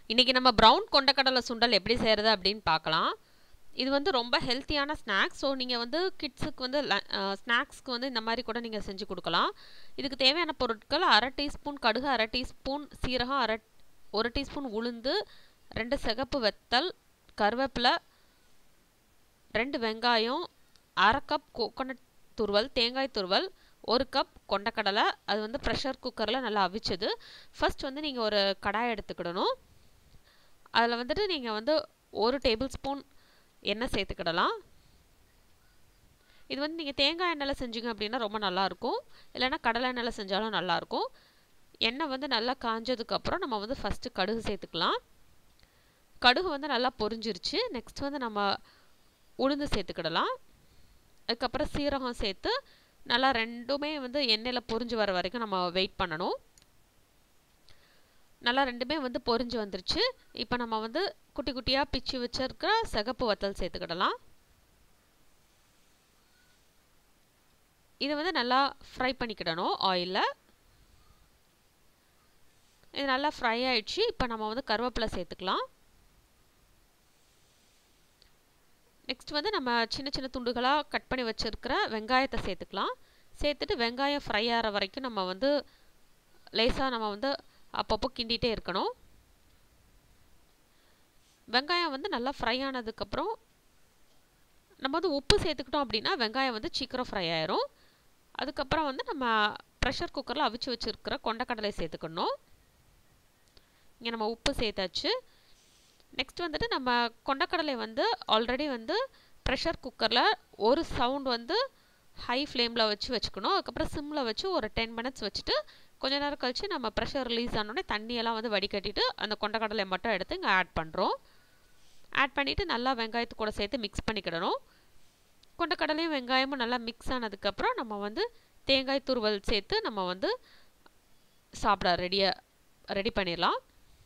இன்றைக்கி நம்ம ப்ரௌன் கொண்டக்கடலை சுண்டல் எப்படி செய்கிறது அப்படின்னு பார்க்கலாம் இது வந்து ரொம்ப ஹெல்த்தியான ஸ்நாக்ஸ் ஸோ நீங்கள் வந்து கிட்ஸுக்கு வந்து ஸ்நாக்ஸ்க்கு வந்து இந்த மாதிரி கூட நீங்கள் செஞ்சு கொடுக்கலாம் இதுக்கு தேவையான பொருட்கள் அரை டீஸ்பூன் கடுகு அரை டீஸ்பூன் சீரகம் அரை ஒரு டீஸ்பூன் உளுந்து ரெண்டு சிகப்பு வெத்தல் கருவேப்பிலை ரெண்டு வெங்காயம் அரை கப் கோகோனட் துருவல் தேங்காய் துருவல் ஒரு கப் கொண்டக்கடலை அது வந்து ப்ரெஷர் குக்கரில் நல்லா அவிச்சது ஃபஸ்ட் வந்து நீங்கள் ஒரு கடாய் எடுத்துக்கிடணும் அதில் வந்துட்டு நீங்கள் வந்து ஒரு டேபிள் ஸ்பூன் எண்ணெய் சேர்த்துக்கிடலாம் இது வந்து நீங்கள் தேங்காய் எண்ணெயில் செஞ்சீங்க அப்படின்னா ரொம்ப நல்லாயிருக்கும் இல்லைன்னா கடலை எண்ணெயில் செஞ்சாலும் நல்லாயிருக்கும் எண்ணெய் வந்து நல்லா காஞ்சதுக்கப்புறம் நம்ம வந்து ஃபஸ்ட்டு கடுகு சேர்த்துக்கலாம் கடுகு வந்து நல்லா பொரிஞ்சிருச்சு நெக்ஸ்ட் வந்து நம்ம உளுந்து சேர்த்துக்கிடலாம் அதுக்கப்புறம் சீரகம் சேர்த்து நல்லா ரெண்டுமே வந்து எண்ணெயில் பொரிஞ்சு வர வரைக்கும் நம்ம வெயிட் பண்ணணும் நல்லா ரெண்டுமே வந்து பொரிஞ்சு வந்துருச்சு இப்போ நம்ம வந்து குட்டி குட்டியாக பிச்சு வச்சிருக்கிற சிகப்பு வத்தல் சேர்த்துக்கிடலாம் இதை வந்து நல்லா ஃப்ரை பண்ணிக்கிடணும் ஆயிலில் இது நல்லா ஃப்ரை ஆயிடுச்சு இப்போ நம்ம வந்து கருவேப்பிலை சேர்த்துக்கலாம் நெக்ஸ்ட் வந்து நம்ம சின்ன சின்ன துண்டுகளாக கட் பண்ணி வச்சுருக்கிற வெங்காயத்தை சேர்த்துக்கலாம் சேர்த்துட்டு வெங்காயம் ஃப்ரை ஆகிற வரைக்கும் நம்ம வந்து லேசாக நம்ம வந்து அப்பப்போ கிண்டிகிட்டே இருக்கணும் வெங்காயம் வந்து நல்லா ஃப்ரை ஆனதுக்கப்புறம் நம்ம வந்து உப்பு சேர்த்துக்கிட்டோம் அப்படின்னா வெங்காயம் வந்து சீக்கிரம் ஃப்ரை ஆயிரும் அதுக்கப்புறம் வந்து நம்ம ப்ரெஷர் குக்கரில் அவிச்சு வச்சுருக்கிற கொண்டக்கடலை சேர்த்துக்கணும் இங்கே நம்ம உப்பு சேர்த்தாச்சு நெக்ஸ்ட் வந்துட்டு நம்ம கொண்டக்கடலை வந்து ஆல்ரெடி வந்து ப்ரெஷர் குக்கரில் ஒரு சவுண்ட் வந்து ஹை ஃப்ளேமில் வச்சு வச்சுக்கணும் அதுக்கப்புறம் சிம்மில் வச்சு ஒரு டென் மினிட்ஸ் வச்சுட்டு கொஞ்ச நேரம் கழித்து நம்ம ப்ரெஷர் ரிலீஸ் ஆனோடனே தண்ணியெல்லாம் வந்து வடிகட்டிட்டு அந்த கொண்டக்கடலை மட்டும் எடுத்து இங்கே ஆட் பண்ணுறோம் ஆட் பண்ணிவிட்டு நல்லா வெங்காயத்து கூட சேர்த்து மிக்ஸ் பண்ணிக்கிடணும் கொண்டக்கடலையும் வெங்காயமும் நல்லா மிக்ஸ் ஆனதுக்கப்புறம் நம்ம வந்து தேங்காய் துருவல் சேர்த்து நம்ம வந்து சாப்பிட ரெடியாக ரெடி பண்ணிடலாம்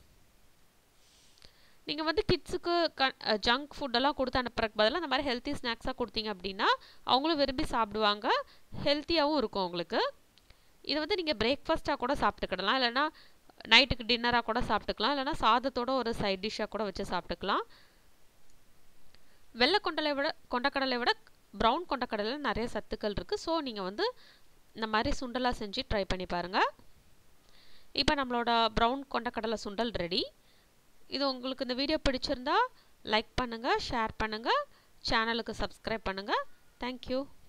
நீங்கள் வந்து கிட்ஸுக்கு க ஜங்க் ஃபுட்டெல்லாம் கொடுத்து அனுப்புறதுக்கு பதிலாக இந்த மாதிரி ஹெல்த்தி ஸ்நாக்ஸாக கொடுத்தீங்க அப்படின்னா அவங்களும் விரும்பி சாப்பிடுவாங்க ஹெல்த்தியாகவும் இருக்கும் அவங்களுக்கு இதை வந்து நீங்கள் பிரேக்ஃபாஸ்ட்டாக கூட சாப்பிட்டுக்கிடலாம் இல்லைனா நைட்டுக்கு டின்னராக கூட சாப்பிட்டுக்கலாம் இல்லைனா சாதத்தோட ஒரு சைட் டிஷ்ஷாக கூட வச்சு சாப்பிட்டுக்கலாம் வெள்ளை கொண்டலை விட கொண்டக்கடலை விட ப்ரௌன் கொண்டக்கடலையில் நிறைய சத்துக்கள் இருக்குது ஸோ நீங்கள் வந்து இந்த மாதிரி சுண்டலாக செஞ்சு ட்ரை பண்ணி பாருங்கள் இப்போ நம்மளோட ப்ரௌன் கொண்டக்கடலை சுண்டல் ரெடி இது உங்களுக்கு இந்த வீடியோ பிடிச்சிருந்தா லைக் பண்ணுங்கள் ஷேர் பண்ணுங்கள் சேனலுக்கு சப்ஸ்கிரைப் பண்ணுங்கள் தேங்க்யூ